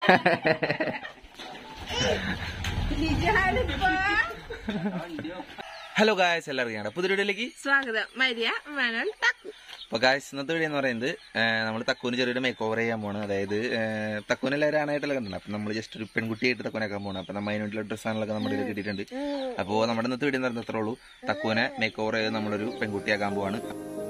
Hello guys എല്ലാവർക്കും പുതിയ വീഡിയോയിലേക്ക് സ്വാഗതം മരിയ മനോൻ തക്കു അപ്പൊ ഗായ്സ് ഇന്നത്തെ വീഡിയോ എന്ന് പറയുന്നത് നമ്മൾ തക്കൂന് ചെറിയൊരു മേക്ക് ഓവർ ചെയ്യാൻ പോണ് അതായത് തക്കൂന് എല്ലാവരും ആണായിട്ടല്ല കണ്ടിട്ടുണ്ട് അപ്പൊ നമ്മൾ ജസ്റ്റ് ഒരു പെൺകുട്ടിയായിട്ട് തക്കൂനാക്കാൻ പോകണം അപ്പൊ നമ്മൾ അതിനുള്ള ഡ്രസ്സാണല്ലോ നമ്മുടെ ഇതിൽ കിട്ടിയിട്ടുണ്ട് അപ്പോൾ നമ്മുടെ ഇന്നത്തെ വീഡിയോ എന്ന് പറഞ്ഞത്രേ ഉള്ളൂ തക്കൂനെ മേക്ക് ഓവർ ചെയ്ത് നമ്മളൊരു പെൺകുട്ടിയാക്കാൻ പോവാണ്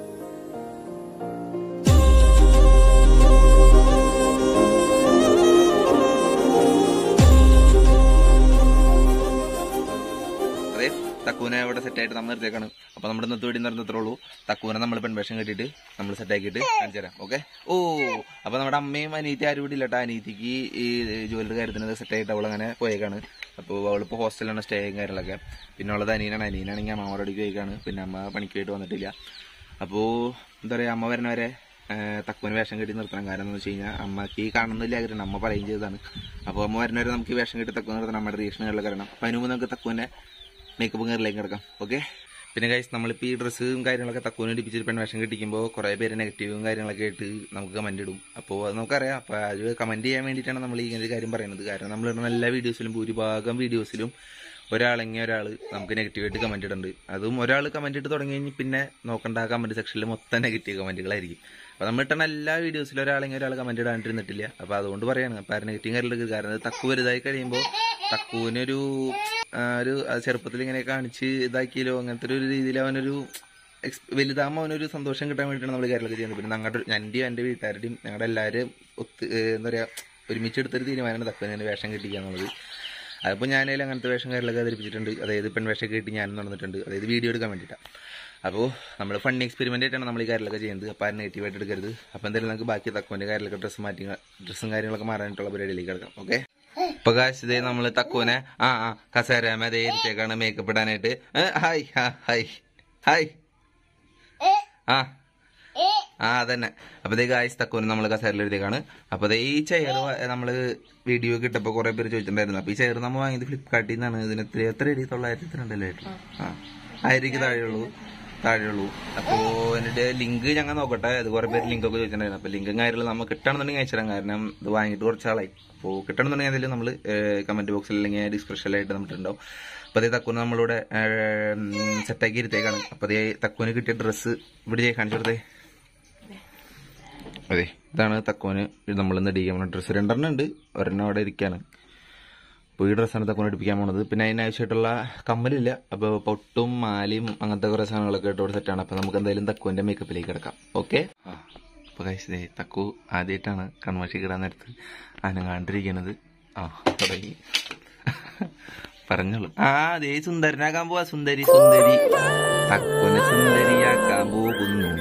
അതെ തക്കൂനെ ഇവിടെ സെറ്റ് ആയിട്ട് നമ്മൾ നിർത്തിയേക്കാണ് അപ്പൊ നമ്മുടെ ഇന്നത്തെ വീഡിയോ നടന്നത്രേ ഉള്ളൂ തക്കൂനെ നമ്മൾ പെൺവേഷം കെട്ടിയിട്ട് നമ്മൾ സെറ്റ് ആക്കിയിട്ട് കാണിച്ചു തരാം ഓക്കെ ഓ അപ്പൊ നമ്മുടെ അമ്മയും അനീതി ആരും ഇവിടെ ഇല്ലട്ടോ അനീതിക്ക് ഈ ജോലിയുടെ കാര്യത്തിന് സെറ്റ് ആയിട്ട് അവൾ അങ്ങനെ പോയേക്കാണ് അപ്പോൾ അവളിപ്പോ ഹോസ്റ്റലിലാണ് സ്റ്റേയും കാര്യങ്ങളൊക്കെ പിന്നെ ഉള്ളത് അനീനാണ് അനീനാണെങ്കിൽ അമ്മമാരോട് പോയേക്കാണ് പിന്നെ അമ്മ പണിക്ക് പോയിട്ട് വന്നിട്ടില്ല അപ്പോൾ എന്താ പറയാ അമ്മ വരുന്നവരെ തക്കുവിന് വേഷം കെട്ടി നിർത്തണം കാരണം എന്ന് വെച്ച് കഴിഞ്ഞാൽ അമ്മക്ക് ഈ കാണുന്നില്ല ആഗ്രഹം അമ്മ പറയും ചെയ്തതാണ് അപ്പോൾ അമ്മ വരുന്നവരെ നമുക്ക് ഈ വേഷം കെട്ടി തക്കുവ നിർത്തണം നമ്മുടെ റിയേഷനുകളിൽ കാരണം അപ്പം അതിന് മുമ്പ് നമുക്ക് തക്കുവിൻ്റെ മേക്കപ്പ് കയറിലേക്ക് കിടക്കാം ഓക്കെ പിന്നെ ഗൈസ് നമ്മളിപ്പോൾ ഈ ഡ്രസ്സും കാര്യങ്ങളൊക്കെ തക്കുവിന് ഇടിപ്പിച്ചിട്ട് പെൺ വേഷം കെട്ടിക്കുമ്പോൾ കുറേ പേര് നെഗറ്റീവും കാര്യങ്ങളൊക്കെ ആയിട്ട് നമുക്ക് കമൻറ്റ് ഇടും അപ്പോൾ അത് നമുക്കറിയാം അപ്പോൾ അത് കമൻറ്റ് ചെയ്യാൻ വേണ്ടിയിട്ടാണ് നമ്മൾ ഇങ്ങനെ ഒരു കാര്യം പറയുന്നത് കാരണം നമ്മൾ ഇടുന്ന എല്ലാ വീഡിയോസിലും ഭൂരിഭാഗം വീഡിയോസിലും ഒരാളെങ്കിൽ ഒരാൾ നമുക്ക് നെഗറ്റീവായിട്ട് കമൻറ്റ് ഇടുന്നുണ്ട് അതും ഒരാൾ കമൻറ്റ് ഇട്ട് തുടങ്ങി കഴിഞ്ഞ് പിന്നെ നോക്കേണ്ട കമൻറ്റ് സെക്ഷനിൽ മൊത്തം നെഗറ്റീവ് കമൻറ്റുകളായിരിക്കും അപ്പോൾ നമ്മൾ ഇട്ടുന്ന എല്ലാ വീഡിയോസിലും ഒരാളെങ്കിൽ ഒരാൾ കമൻറ്റ് ഇടാണ്ടിരുന്നിട്ടില്ല അപ്പോൾ അതുകൊണ്ട് പറയാണ് അപ്പോൾ ആ നെഗറ്റീവ് കാര്യത്തിൽ കാരണം അത് തക്കു വലുതായി കഴിയുമ്പോൾ തക്കുവിനൊരു ആ, ഒരു ആ ചെറുപ്പത്തിൽ ഇങ്ങനെ കാണിച്ച് ഇതാക്കിയല്ലോ അങ്ങനത്തെ ഒരു രീതിയിൽ അവനൊരു എക്സ് വലുതാകുമ്പോൾ അവനൊരു സന്തോഷം കിട്ടാൻ വേണ്ടിയിട്ടാണ് നമ്മൾ കാര്യങ്ങളൊക്കെ ചെയ്യുന്നത് പിന്നെ ഞങ്ങളുടെ എൻ്റെയും എൻ്റെ വീട്ടുകാരുടെയും ഞങ്ങളുടെ എല്ലാവരും ഒത്ത് ഏ, എന്താ പറയുക ഒരുമിച്ചെടുത്തൊരു തീരുമാനമാണ് തക്കുവിനെ വേഷം കെട്ടിക്കുക എന്നുള്ളത് അതിപ്പോൾ ഞാനതിൽ അങ്ങനത്തെ വേഷം കാര്യങ്ങളൊക്കെ അവതരിപ്പിച്ചിട്ടുണ്ട് അതായത് പെൺവേഷം കെട്ടി ഞാനും നടന്നിട്ടുണ്ട് അതായത് വീഡിയോ എടുക്കാൻ വേണ്ടിയിട്ടാണ് അപ്പോൾ നമ്മൾ ഫണ്ണി എക്സ്പെരിമെൻ്റ് ആയിട്ടാണ് നമ്മൾ ഈ കാര്യങ്ങളൊക്കെ ചെയ്യുന്നത് അപ്പോൾ ആരും നെഗറ്റീവായിട്ട് എടുക്കരുത് അപ്പോൾ എന്തായാലും നമുക്ക് ബാക്കി തക്കുവിൻ്റെ കാര്യങ്ങളൊക്കെ ഡ്രസ്സ് മാറ്റി ഡ്രസ്സും കാര്യങ്ങളൊക്കെ മാറാനായിട്ടുള്ള പരിപാടിയിലേക്ക് കിടക്കാം ഓക്കെ ഇപ്പൊ കാശ് ഇതേ നമ്മള് തക്കുവിനെ ആ ആ കസേരാമ അതേ ഇരുത്തേക്കാണ് മേക്കപ്പ് ഇടാനായിട്ട് ഏ, ഹായ് ഹാ, ഹായ് ഹായ് ആ ആ അതന്നെ അപ്പൊ ഇതേ ഗായ്സ് തക്കുവിന് നമ്മൾ കസേരയിൽ എഴുതിയേക്കാണ് അപ്പൊ ദേ ഈ ചെയർ നമ്മള് വീഡിയോ കിട്ടപ്പോ കുറെ പേര് ചോദിച്ചിട്ടുണ്ടായിരുന്നു അപ്പൊ ഈ ചെയർ നമ്മൾ വാങ്ങിയത് ഫ്ലിപ്കാർട്ടിൽ നിന്നാണ് ഇതിന് എത്ര എത്ര എഴുതി തൊള്ളായിരത്തി രണ്ടല്ലേ ആ ആയിരക്ക് താഴെയുള്ളൂ താഴെയുള്ളൂ അപ്പോ എന്നിട്ട് ലിങ്ക് ഞങ്ങൾ നോക്കട്ടെ അത് കുറെ പേര് ലിങ്ക് ഒക്കെ ചോദിച്ചിട്ടുണ്ടായിരുന്നു അപ്പൊ ലിങ്കും കാര്യങ്ങളും നമുക്ക് കിട്ടണമെന്നുണ്ടെങ്കിൽ അയച്ചു തരാം കാരണം ഇത് വാങ്ങിയിട്ട് കുറച്ചാളായി അപ്പോൾ കിട്ടണമെന്നുണ്ടെങ്കിൽ അതിൽ നമ്മൾ കമന്റ് ബോക്സിൽ അല്ലെങ്കിൽ ഡിസ്ക്രിപ്ഷനിലായിട്ട് നമുക്കുണ്ടാവും അപ്പോൾ അതേ തക്കുന് നമ്മളിവിടെ സെറ്റാക്കി ഇരുത്തേക്കാണ് അപ്പോൾ അതേ തക്കുവിന് കിട്ടിയ ഡ്രസ്സ് ഇവിടെ കാണിച്ചു കൊടുത്തേ അതെ ഇതാണ് തക്കോന് നമ്മൾ ഇന്ന് ഇടിക്കാൻ പോകുന്ന ഡ്രസ്സ് രണ്ടെണ്ണം ഉണ്ട് ഒരെണ്ണം അവിടെ ഇരിക്കാണ് അപ്പോൾ ഈ ഡ്രസ്സാണ് തക്കോന് ഇടിപ്പിക്കാൻ പോണത് പിന്നെ അതിനാവശ്യമായിട്ടുള്ള കമ്മലില്ല അപ്പോൾ പൊട്ടും മാലയും അങ്ങനത്തെ കുറേ സാധനങ്ങളൊക്കെ ഇട്ട് ഇവിടെ സെറ്റാണ് അപ്പോൾ നമുക്ക് എന്തായാലും തക്കുവിൻ്റെ മേക്കപ്പിലേക്ക് കിടക്കാം ഓക്കെ ആ അപ്പോൾ കഴിച്ചതേ തക്കു ആദ്യമായിട്ടാണ് കൺമഷി കിടാൻ നേരത്ത് അനങ്ങാണ്ടിരിക്കണത് ആ തുടങ്ങി പറഞ്ഞോളൂ ആ അതേ സുന്ദരനാക്കാൻ പോവാ സുന്ദരി സുന്ദരി തക്കുനെ സുന്ദരിയാക്കാൻ പോകുന്നു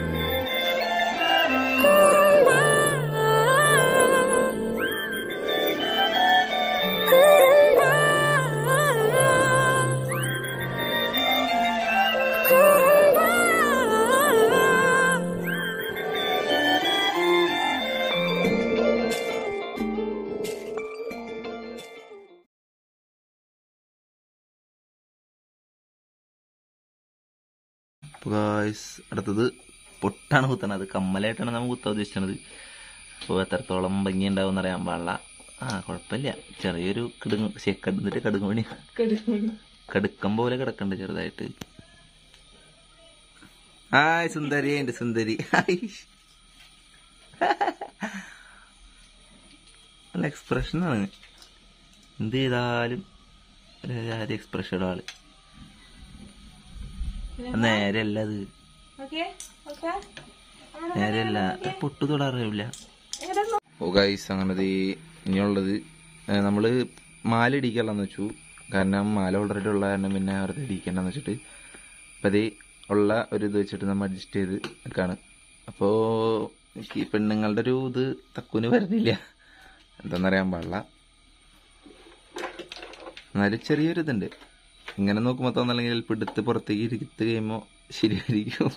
ഗായ്സ് അടുത്തത് പൊട്ടാണ് കുത്തണത് കമ്മലായിട്ടാണ് നമ്മൾ കുത്താൻ ഉദ്ദേശിച്ചത് അപ്പോൾ എത്രത്തോളം ഭംഗി ഉണ്ടാവും അറിയാൻ പാടില്ല ആ കുഴപ്പമില്ല ചെറിയൊരു കിടുങ്ങ് ശേ കടുന്നിട്ട് കടുങ്ങ് പണി കടുക്കം പോലെ കിടക്കണ്ട് ചെറുതായിട്ട് ഹായ് സുന്ദരി എന്റെ സുന്ദരി ഹായ് നല്ല എക്സ്പ്രഷനാണ് എന്ത് ചെയ്താലും ഒരു ജാതി എക്സ്പ്രഷൻ ആള് നേരല്ല അത് ഓക്കെ ഓക്കെ നേരല്ല പൊട്ടു തൊടാറില്ല ഓ ഗൈസ് അങ്ങനെ ഇനിയുള്ളത് നമ്മൾ മാല ഇടിക്കാനുള്ളതെന്ന് വെച്ചു കാരണം മാല ഓൾറെഡി ഉള്ള കാരണം പിന്നെ വെറുതെ ഇടിക്കണ്ടെന്ന് വെച്ചിട്ട് അപ്പം അത് ഉള്ള ഒരു ഇത് വെച്ചിട്ട് നമ്മൾ അഡ്ജസ്റ്റ് ചെയ്ത് നിൽക്കാണ് അപ്പോൾ ഈ പെണ്ണുങ്ങളുടെ ഒരു ഇത് തക്കുന് വരുന്നില്ല എന്താണെന്നറിയാൻ പാടില്ല എന്നാലും ചെറിയൊരു ഇതുണ്ട് ഇങ്ങനെ നോക്കുമ്പോൾ തോന്നല്ലെങ്കിൽ ചിലപ്പോൾ എടുത്ത് പുറത്തേക്ക് ഇരുത്ത് കഴിയുമ്പോൾ ശരിയായിരിക്കും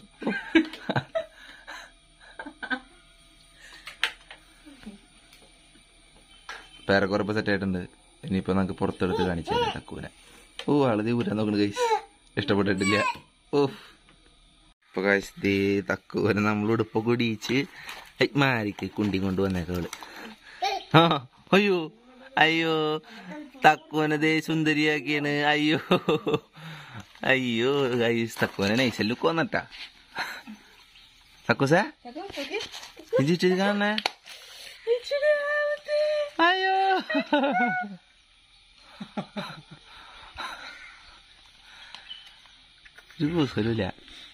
പേരക്കുറപ്പ് സെറ്റ് ആയിട്ടുണ്ട് ഇനിയിപ്പോൾ നമുക്ക് പുറത്തെടുത്ത് കാണിച്ചു തരാം തക്കൂനെ ഓ ആളത് ഊരാൻ നോക്കണ കൈസ് ഇഷ്ടപ്പെട്ടിട്ടില്ല ഓ ഇപ്പൊ കാശ് ദേ തക്കൂനെ നമ്മൾ ഉടുപ്പൊക്കെ ഇടിയിച്ച് മാരിക്ക് കുണ്ടി കൊണ്ട് വന്നേക്കവള് ആ അയ്യോ അയ്യോ തക്കുവനതേ സുന്ദരിയാക്കിയാണ് അയ്യോ അയ്യോ ഗൈസ് തക്കുവനെ നൈസൽ ലുക്ക് വന്നിട്ടാ തക്കുസേ ഇഞ്ചിട്ട് കാണണേ അയ്യോ ഒരു കൂസലുമില്ല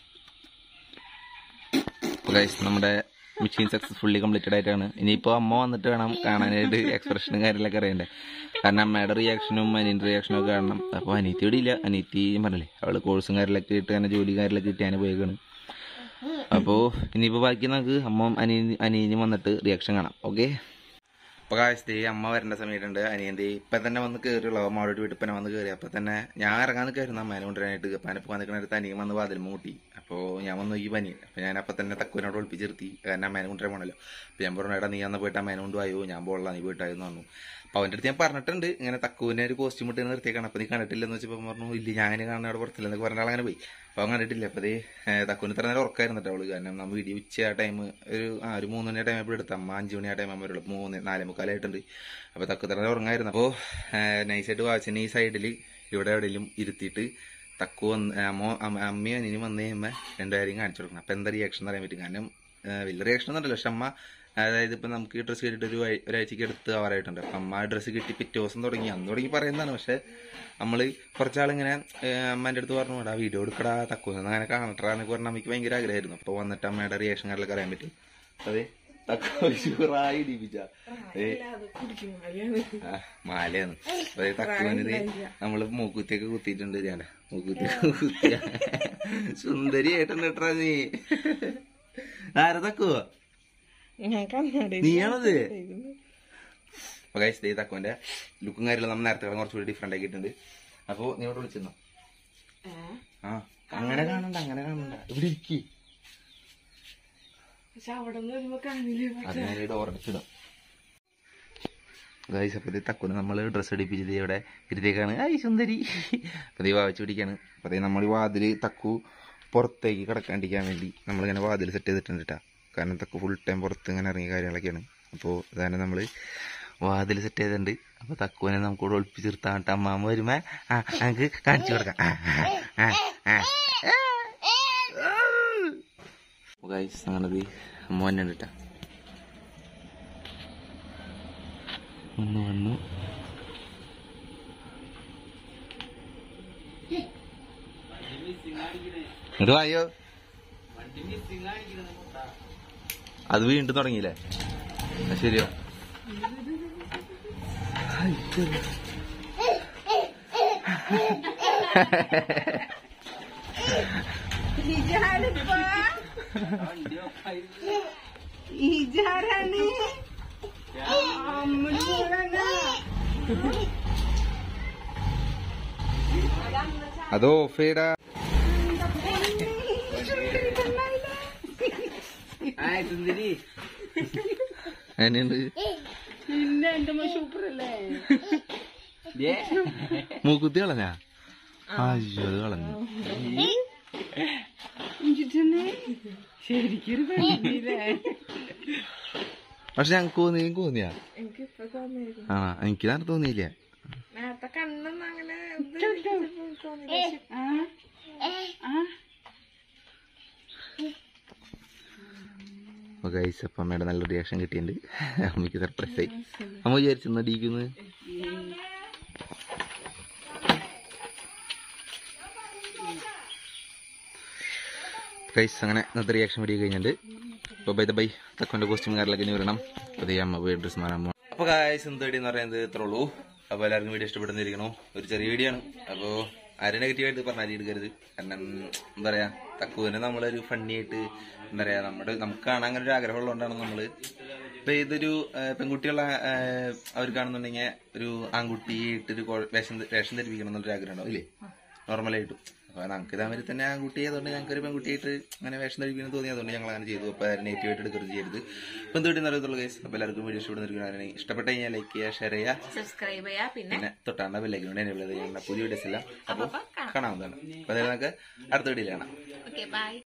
ഗൈസ് നമ്മുടെ മെഷീൻ സക്സസ്ഫുള്ളി കംപ്ലീറ്റഡ് ആയിട്ടാണ് ഇനിയിപ്പോൾ അമ്മ വന്നിട്ട് വേണം കാണാനായിട്ട് എക്സ്പ്രഷനും കാര്യങ്ങളൊക്കെ അറിയണ്ടേ കാരണം അമ്മയുടെ റിയാക്ഷനും അനിയൻ്റെ റിയാക്ഷനും ഒക്കെ കാണണം അപ്പോൾ അനിയത്തി ഇവിടെ ഇല്ല അനിയത്തി ഞാൻ പറഞ്ഞില്ലേ അവള് കോഴ്സും കാര്യങ്ങളൊക്കെ ഇട്ട് അങ്ങനെ ജോലി കാര്യങ്ങളൊക്കെ ഇട്ട് ഞാൻ പോയേക്കാണ് അപ്പോൾ ഇനിയിപ്പോൾ ബാക്കി നമുക്ക് അമ്മ അനിയൻ അനിയനും വന്നിട്ട് റിയാക്ഷൻ കാണാം ഓക്കെ അപ്പോൾ കാശ് അമ്മ വരേണ്ട സമയത്തുണ്ട് അനിയൻ്റെ ഇപ്പം തന്നെ വന്ന് കയറിയുള്ളൂ അമ്മ അവിടെ വീട്ടിൽ തന്നെ വന്ന് കയറി അപ്പം തന്നെ ഞാൻ ഇറങ്ങാൻ നിൽക്കായിരുന്നു അമ്മേനെ കൊണ്ടുവരാനായിട്ട് അപ്പം അനപ്പ് വന്നിക്കുന്ന അടുത്ത് അനിയൻ വന്ന് വാതിൽ മൂട്ടി അപ്പോൾ ഞാൻ വന്ന് നോക്കി പനി അപ്പം ഞാൻ അപ്പം തന്നെ തക്കുവിനോട് ഒളിപ്പിച്ചിരുത്തി കാരണം അമ്മേനെ കൊണ്ടുവരാൻ പോകണല്ലോ അപ്പം ഞാൻ പറഞ്ഞു എടാ നീ അന്ന് പോയിട്ട് അമ്മേനെ കൊണ്ടുപോയോ ഞാൻ പോകല നീ പോയിട്ടായിരുന്നു പറഞ്ഞു അപ്പോൾ അവൻ്റെ അടുത്ത് ഞാൻ പറഞ്ഞിട്ടുണ്ട് ഇങ്ങനെ തക്കുവിനെ ഒരു കോസ്റ്റ്യൂം ഇട്ട് നിർത്തിയേക്കാണ് അപ്പോൾ നീ കണ്ടിട്ടില്ലെന്ന് വെച്ചപ്പോൾ പറഞ്ഞു ഇല്ല ഞാൻ കാണുന്ന അവിടെ പുറത്തില്ല എന്നൊക്കെ പറഞ്ഞാൽ അങ്ങനെ പോയി അപ്പോൾ അവൻ കണ്ടിട്ടില്ല അപ്പോൾ അതേ തക്കുവിന് ഇത്ര നേരം ഉറക്കായിരുന്നു കേട്ടോ അവള് കാരണം നമ്മൾ വീഡിയോ ഉച്ച ആ ടൈം ഒരു ആ ഒരു മൂന്ന് മണി ടൈം എപ്പോഴും എടുത്ത് അമ്മ അഞ്ച് മണി ആ ടൈം ആകുമ്പോൾ വരുള്ളൂ മൂന്ന് നാലേ മുക്കാലായിട്ടുണ്ട് അപ്പോൾ തക്കു ഇത്ര നേരം ഉറങ്ങായിരുന്നു അപ്പോൾ നൈസായിട്ട് വാച്ചിന് ഈ സൈഡിൽ ഇവിടെ എവിടെയെങ്കിലും ഇരുത്തിയിട്ട് തക്കു വന്ന് അമ്മ അമ്മ- അമ്മയും അനിയനും വന്ന് കഴിയുമ്പോൾ രണ്ടുപേരെയും കാണിച്ചു കൊടുക്കണം അപ്പോൾ എന്താ റിയാക്ഷൻ എന്ന് അറിയാൻ പറ്റും കാരണം ആ, വലിയ റിയാക്ഷൻ ഒന്നുമല്ല പക്ഷെ അമ്മ അതായത് ഇപ്പം നമുക്ക് ഈ ഡ്രസ്സ് കിട്ടിയിട്ട് ഒരു വഴി- ഒരാഴ്ചക്ക് എടുത്ത് ആവാറായിട്ടുണ്ട് അപ്പം അമ്മ ഡ്രസ്സ് കിട്ടി പിറ്റേ ദിവസം തുടങ്ങി അന്ന് തുടങ്ങി പറയുന്നതാണ് പക്ഷെ നമ്മൾ കുറച്ചാളിങ്ങനെ അമ്മേൻ്റെ അടുത്ത് പറഞ്ഞു ആ വീഡിയോ എടുക്കടാ തക്കുന്ന് അങ്ങനെ കാണട്ടാ എന്നൊക്കെ പറഞ്ഞാൽ അമ്മയ്ക്ക് ഭയങ്കര ആഗ്രഹമായിരുന്നു അപ്പോൾ വന്നിട്ട് അമ്മയുടെ റിയാക്ഷൻ കാര്യങ്ങളൊക്കെ അറിയാൻ പറ്റും അതെ തക്കു ഷുറായി ഇടിപ്പിച്ച ഏ ആ, മാലയാണ് അതായത് തക്കുവിന് നമ്മള് മൂക്കുത്തിയൊക്കെ കുത്തിയിട്ടുണ്ട് ഞാൻ മൂക്കുത്തിയൊക്കെ കുത്തിയ സുന്ദരിയായിട്ടുണ്ട് കേട്ടാ നീ ആരാ തക്കുവോ ഞാൻ കണ്ണാടി നീയാണത് അപ്പൊ ഗൈസ് ദേ തക്കുവിന്റെ ലുക്കും കാര്യങ്ങളും നമ്മൾ നേരത്തെ കുറച്ചുകൂടി ഡിഫറെന്റ് ആക്കിയിട്ടുണ്ട് അപ്പൊ നീ ഇവിടെ വിളിച്ചിരുന്നോ ആ അങ്ങനെ കാണണ്ട അങ്ങനെ കാണണ്ട ഇവിടെ ഇരിക്കി പക്ഷെ അവിടെ നിന്ന് വരുമ്പോ കാണില്ലേ അതിനെ ഡോർ അടച്ചിടും ഗൈസ് അപ്പൊ ഇത് തക്കുന് നമ്മൾ ഡ്രസ്സ് അടിപ്പിച്ചത് ഇവിടെ ഇരുത്തേക്കാണ് ഐ സുന്ദരി അപ്പൊ ദൈവ വായിച്ചു പിടിക്കാണ് അപ്പൊ ദേ നമ്മൾ ഈ വാതില് തക്കു പുറത്തേക്ക് കിടക്കാണ്ടിരിക്കാൻ വേണ്ടി നമ്മളിങ്ങനെ വാതിൽ സെറ്റ് ചെയ്തിട്ടുണ്ട് കേട്ടാ കാരണം തക്കു ഫുൾ ടൈം പുറത്ത് ഇങ്ങനെ ഇറങ്ങിയ കാര്യങ്ങളൊക്കെയാണ് അപ്പോൾ ഇതാണ് നമ്മൾ വാതിൽ സെറ്റ് ചെയ്തിട്ടുണ്ട് അപ്പൊ തക്കുവിനെ നമുക്ക് ഇവിടെ ഒളിപ്പിച്ച് നിർത്താൻ അമ്മാമ്മ വരുമ്പോ ആ നമുക്ക് കാണിച്ചു കൊടുക്കാം ആ, ആ, ആ, ആ. ഗൈസ് അങ്ങനത് മോനെ കേട്ടാ വന്നു വന്നു ഇങ്ങോട്ട് വായോ അത് വീണ്ടും തുടങ്ങിയില്ലേ ആ, ശരിയോ ഇജാരാണ് അമ്മടി പോലാണ് അത് ഓഫ് ചെയ്യടാ എന്നുണ്ട് പിന്നെ എന്റെ സൂപ്പർ അല്ലേ മൂക്കുത്തി കളഞ്ഞാ അയ്യോ അത് കളഞ്ഞു ഇഞ്ചിട്ടന്നെ ശരിക്കൊരു പെണ്ണില്ലേ പക്ഷെ ഞങ്ങൾക്ക് തോന്നി നിങ്ങൾക്ക് തോന്നിയാ എനിക്ക് ഇപ്പൊ തോന്നിയിരുന്നു ആ എനിക്ക് നേരെ തോന്നിയില്ല നേരത്തെ കണ്ണൊന്നും അങ്ങനെ ഇത് തോന്നില്ല അപ്പൊ ഗൈസ് അപ്പം അമ്മയുടെ നല്ല റിയാക്ഷൻ കിട്ടിയിട്ടുണ്ട് അമ്മയ്ക്ക് സർപ്രൈസ് ആയി അമ്മ വിചാരിച്ചു അടിക്കുന്നു ഗൈസ് അങ്ങനെ ഇന്നത്തെ റിയാക്ഷൻ വീഡിയോ കഴിഞ്ഞിട്ടുണ്ട് അപ്പോൾ ബൈ ദ ബൈ തക്കോൻ്റെ കോസ്റ്റ്യൂം കാറിലൊക്കെ ഇനി വരണം അപ്പോൾ അമ്മ പോയി ഡ്രസ് മാറാൻ പോകും അപ്പോൾ ഗൈസ് എന്ത് വീഡിയോ എന്ന് പറയുന്നത് ഇത്രേ ഉള്ളൂ അപ്പോൾ എല്ലാവർക്കും വീഡിയോ ഇഷ്ടപ്പെടുന്നിരിക്കണോ ഒരു ചെറിയ വീഡിയോ ആണ് അപ്പോൾ ആരും നെഗറ്റീവായിട്ട് പറഞ്ഞാൽ എടുക്കരുത് കാരണം എന്താ പറയാ തക്കുവിനെ നമ്മളൊരു ഫണ്ണി ആയിട്ട് എന്താ പറയാ നമ്മുടെ നമുക്ക് കാണാൻ അങ്ങനെ ഒരു ആഗ്രഹം ഉള്ളതുകൊണ്ടാണ് നമ്മള് ഇപ്പൊ ഇതൊരു ആ, പെൺകുട്ടികളെ ആ, അവർക്കാണെന്നുണ്ടെങ്കിൽ ഒരു ആൺകുട്ടിയായിട്ട് ഒരു കൊ- വേഷം വേഷം ധരിപ്പിക്കണം എന്നുള്ളൊരു ആഗ്രഹം ഉണ്ടാവും ഇല്ലേ നോർമലായിട്ടും അപ്പൊ നമുക്ക് ഇതാമരി തന്നെ ആൺകുട്ടി ആയതുകൊണ്ട് ഞങ്ങൾക്ക് ഒരു പെൺകുട്ടിയായിട്ട് അങ്ങനെ വേഷം ധരിപ്പിക്കണം തോന്നിയതുകൊണ്ട് ഞങ്ങൾ അങ്ങനെ ചെയ്തു അപ്പൊ നെഗറ്റീവ് ആയിട്ട് എടുക്കരുത് ചെയ്യരുത് ഇപ്പൊ എന്ത് വീട്ടിൽ അറിയത്തുള്ളൂ കേസ് അപ്പൊ എല്ലാവർക്കും വീഡിയോ ഇഷ്ടപ്പെടുന്ന ഇഷ്ടപ്പെട്ട കഴിഞ്ഞാൽ ലൈക്ക് ചെയ്യുക ഷെയർ ചെയ്യുക സബ്സ്ക്രൈബ് ചെയ്യാ പിന്നെ പിന്നെ തൊട്ടാണ്ട ബെല്ലൈക്കോണ്ട് എന്നെ വിളിയത് ഞങ്ങളുടെ പുതിയ വീഡിയോസ് എല്ലാം അപ്പോൾ കാണാവുന്നതാണ് അപ്പൊ അതായത് നമുക്ക് അടുത്ത വീഡിയോയിൽ കാണാം ഓക്കെ ബൈ